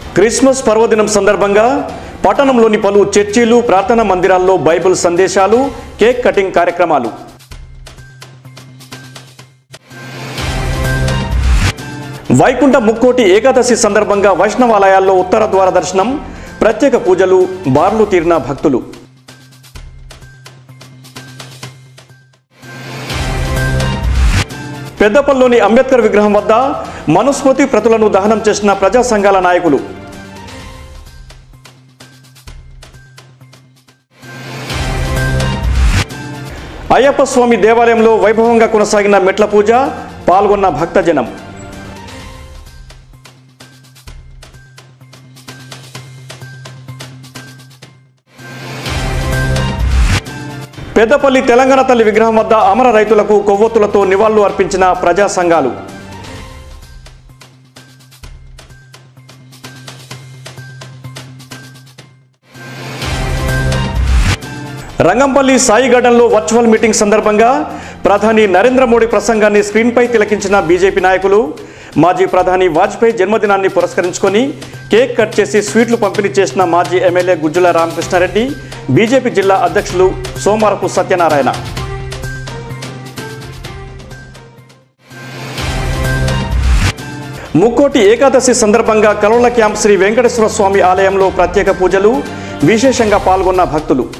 Christmas పర్వదినం సందర్భంగా పట్టణంలోని పలు చర్చిలు ప్రార్థనా మందిరాల్లో బైబిల్ సందేశాలు కేక్ కటింగ్ కార్యక్రమాలు వైకుంఠ ముక్కోటి ఏకాదశి సందర్భంగా వైష్ణవాలయాల్లో ఉత్తర ద్వార దర్శనం ప్రత్యేక పూజలు బార్లు తీరిన భక్తులు పెద్దపల్లిలోని అంబేద్కర్ విగ్రహం వద్ద మనుస్మృతి ప్రతులను దహనం చేసిన ప్రజా సంఘాల నాయకులు అయ్యప్ప స్వామి దేవాలయంలో వైభవంగా కొనసాగిన మెట్ల పూజ పాల్గొన్న భక్తజనం పెద్దపల్లి తెలంగాణ తల్లి విగ్రహం వద్ద అమర రైతులకు కొవ్వొత్తులతో నివాళులు అర్పించిన ప్రజా సంఘాలు రంగంపల్లి సాయిగడ్డంలో వర్చువల్ మీటింగ్ సందర్భంగా ప్రధాని నరేంద్ర మోడీ ప్రసంగాన్ని స్క్రీన్పై తిలకించిన బీజేపీ నాయకులు మాజీ ప్రధాని వాజ్పేయి జన్మదినాన్ని పురస్కరించుకొని కేక్ కట్ చేసి స్వీట్లు పంపిణీ చేసిన మాజీ ఎమ్మెల్యే గుజ్జుల రామకృష్ణారెడ్డి బీజేపీ జిల్లా అధ్యక్షులు సోమారపు సత్యనారాయణ ముక్కోటి ఏకాదశి సందర్భంగా కలోల క్యాంప్ శ్రీ వెంకటేశ్వర స్వామి ఆలయంలో ప్రత్యేక పూజలు విశేషంగా పాల్గొన్న భక్తులు